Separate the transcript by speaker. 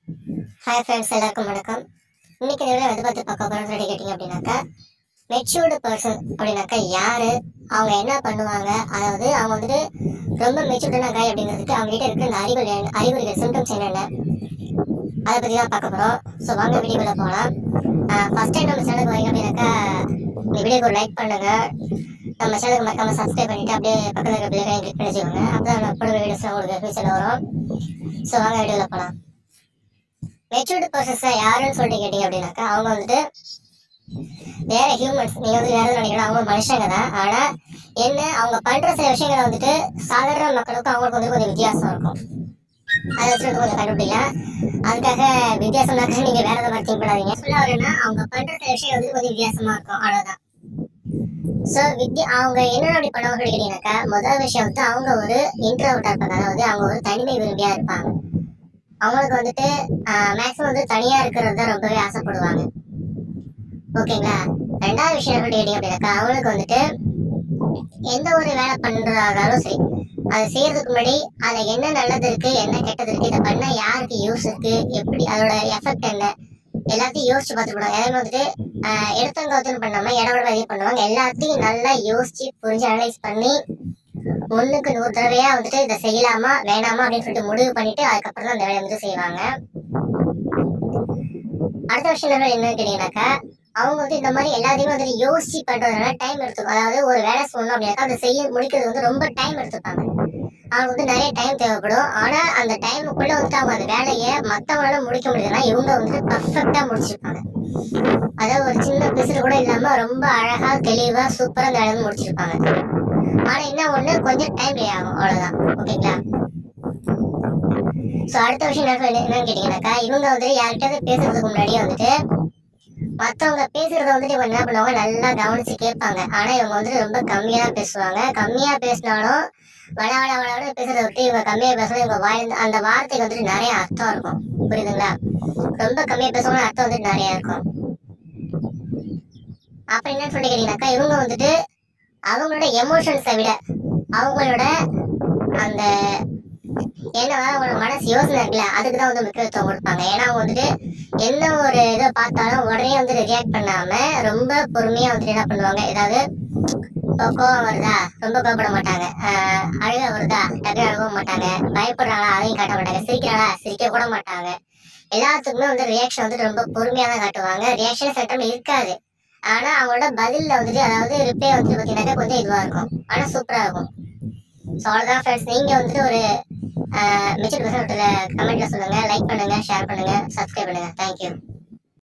Speaker 1: hi friends எல்லாருக்கும் வணக்கம் இன்னைக்கு இந்த வீடியோ எதை பற்றி பார்க்க போகிறோம்னு சொல்லி கேட்டிங்க அப்படின்னாக்கா மெச்சூர்டு பர்சன் அப்படின்னாக்கா யாரு அவங்க என்ன பண்ணுவாங்க அதாவது அவங்க வந்துட்டு ரொம்ப மெச்சூர்டான காய் அப்படிங்கிறதுக்கு அவங்க கிட்ட இருக்கிற இந்த அறிகுறி என்ன- அறிகுறிகள் சிம்டம்ஸ் என்னென்ன அதை பற்றி தான் பார்க்க போகிறோம் ஸோ வாங்க வீடியோக்குள்ள போகலாம் ஃபர்ஸ்ட் டைம் நம்ம சேனலுக்கு வரீங்க அப்படின்னாக்கா இந்த வீடியோக்கு ஒரு லைக் பண்ணுங்க நம்ம சேனலுக்கு மறக்காம சப்ஸ்கிரைப் பண்ணிட்டு அப்படியே பக்கத்தில் இருக்க பிள்ளைகளை கிளிக் பண்ணி வச்சுக்கோங்க அப்போ தான் நான் போடுற வீடியோஸ் உங்களுக்கு ஃபியூச்சரில் வரும் ஸோ வாங்க வீடியோவில் போகலாம் மெச்சூர்டு பர்சன்ஸ் யாருன்னு சொல்லிட்டு கேட்டீங்க அப்படின்னாக்கா அவங்க வந்துட்டு வேற ஹியூமன்ஸ் நீங்க வந்து வேற எதுவும் நினைக்கலாம் அவங்க மனுஷங்க தான் ஆனா என்ன அவங்க பண்ற சில விஷயங்களை வந்துட்டு சாதாரண மக்களுக்கும் அவங்களுக்கு வந்து கொஞ்சம் வித்தியாசம் இருக்கும் அதை வச்சுட்டு கொஞ்சம் கண்டுபிடிக்கலாம் அதுக்காக வித்தியாசம்னாக்க நீங்க வேற எதாவது திங்க் பண்ணாதீங்க சொல்ல வரேன்னா அவங்க பண்ற சில விஷயம் வந்து கொஞ்சம் வித்தியாசமா இருக்கும் அவ்வளவுதான் சோ வித்யா அவங்க என்ன அப்படி பண்ணுவாங்க கேட்டீங்கன்னாக்கா முதல் விஷயம் வந்து அவங்க ஒரு இன்ட்ரோவர்ட்டா இருப்பாங்க அதாவது அவங்க ஒரு தனிமை விரும்பியா இருப்பாங்க அவங்களுக்கு வந்துட்டு மேக்ஸிமம் வந்து தனியா இருக்கிறது தான் ரொம்பவே ஆசைப்படுவாங்க ஓகேங்களா ரெண்டாவது விஷயம் என்ன கேட்டீங்க அப்படின்னாக்கா அவங்களுக்கு வந்துட்டு எந்த ஒரு வேலை பண்றதாலும் சரி அதை செய்யறதுக்கு முன்னாடி அதுல என்ன நல்லது இருக்கு என்ன கெட்டது இருக்கு இதை பண்ணா யாருக்கு யூஸ் இருக்கு எப்படி அதோட எஃபெக்ட் என்ன எல்லாத்தையும் யோசிச்சு பார்த்துட்டு எல்லாமே வந்துட்டு ஆஹ் எடுத்தவங்க கவுத்துன்னு பண்ணாம இடவிட இது பண்ணுவாங்க எல்லாத்தையும் நல்லா யோசிச்சு புரிஞ்சு அனலைஸ் பண்ணி ஒண்ணுக்கு நூறு தடவையா வந்துட்டு இதை செய்யலாமா வேணாமா அப்படின்னு சொல்லிட்டு முடிவு பண்ணிட்டு அதுக்கப்புறம் தான் அந்த வேலையை வந்து செய்வாங்க அடுத்த விஷயம் என்ன என்னன்னு கேட்டீங்கன்னாக்கா அவங்க வந்து இந்த மாதிரி எல்லாத்தையுமே வந்துட்டு யோசிச்சு பண்றதுனால டைம் எடுத்துக்கும் அதாவது ஒரு வேலை சொல்லணும் அப்படின்னாக்கா அதை செய்ய முடிக்கிறது வந்து ரொம்ப டைம் எடுத்துப்பாங்க அவங்களுக்கு வந்து நிறைய டைம் தேவைப்படும் ஆனா அந்த டைமுக்குள்ள வந்துட்டு அவங்க அந்த வேலையை மத்தவங்களால முடிக்க முடியுதுன்னா இவங்க வந்துட்டு பர்ஃபெக்டா முடிச்சிருப்பாங்க அதாவது ஒரு சின்ன பிசுறு கூட இல்லாம ரொம்ப அழகா தெளிவா சூப்பரா அந்த வேலையை வந்து முடிச்சிருப்பாங்க ஆனா என்ன ஒண்ணு கொஞ்சம் டைம் லே ஆகும் அவ்வளவுதான் ஓகேங்களா சோ அடுத்த விஷயம் என்ன சொல்லி- என்னன்னு கேட்டீங்கன்னாக்கா இவங்க வந்து யார்கிட்டயாவது பேசுறதுக்கு முன்னாடியே வந்துட்டு மத்தவங்க பேசுறத வந்துட்டு இவங்க என்ன பண்ணுவாங்க நல்லா கவனிச்சு கேட்பாங்க ஆனா இவங்க வந்துட்டு ரொம்ப கம்மியா தான் பேசுவாங்க கம்மியா பேசினாலும் வள வள வள பேசுறத விட்டு இவங்க கம்மியா பேசுறது இவங்க வாய் அந்த வார்த்தைக்கு வந்துட்டு நிறைய அர்த்தம் இருக்கும் புரியுதுங்களா ரொம்ப கம்மியா பேசுவாங்க அர்த்தம் வந்துட்டு நிறைய இருக்கும் அப்ப என்ன சொல்லி கேட்டீங்கன்னாக்கா இவங்க வந்துட்டு அவங்களோட எமோஷன்ஸை விட அவங்களோட அந்த என்ன அவங்களோட மனசு யோசனை இருக்குல்ல அதுக்கு தான் வந்து முக்கியத்துவம் கொடுப்பாங்க ஏன்னா அவங்க வந்துட்டு என்ன ஒரு இதை பார்த்தாலும் உடனே வந்து ரியாக்ட் பண்ணாம ரொம்ப பொறுமையா வந்துட்டு என்ன பண்ணுவாங்க ஏதாவது இப்போ கோவம் வருதா ரொம்ப கோவப்பட மாட்டாங்க ஆஹ் அழுக வருதா டக்குனு அழுக மாட்டாங்க பயப்படுறாங்களா அதையும் காட்ட மாட்டாங்க சிரிக்கிறாங்களா சிரிக்க கூட மாட்டாங்க எல்லாத்துக்குமே வந்து ரியாக்ஷன் வந்துட்டு ரொம்ப பொறுமையா தான் காட்டுவாங்க ரியாக்ஷன் சட்டம் இருக்காது ஆனா அவங்களோட பதில்ல வந்துட்டு அதாவது ரிப்ளை வந்துட்டு பார்த்தீங்கன்னாக்கா கொஞ்சம் இதுவா இருக்கும் ஆனா சூப்பரா இருக்கும் ஸோ அவ்வளோதான் ஃப்ரெண்ட்ஸ் நீங்க வந்துட்டு ஒரு மிச்சர் பர்சன்ட்ல கமெண்ட்ல சொல்லுங்க லைக் பண்ணுங்க ஷேர் பண்ணுங்க சப்ஸ்கிரைப் பண்ணுங்க தேங்க்யூ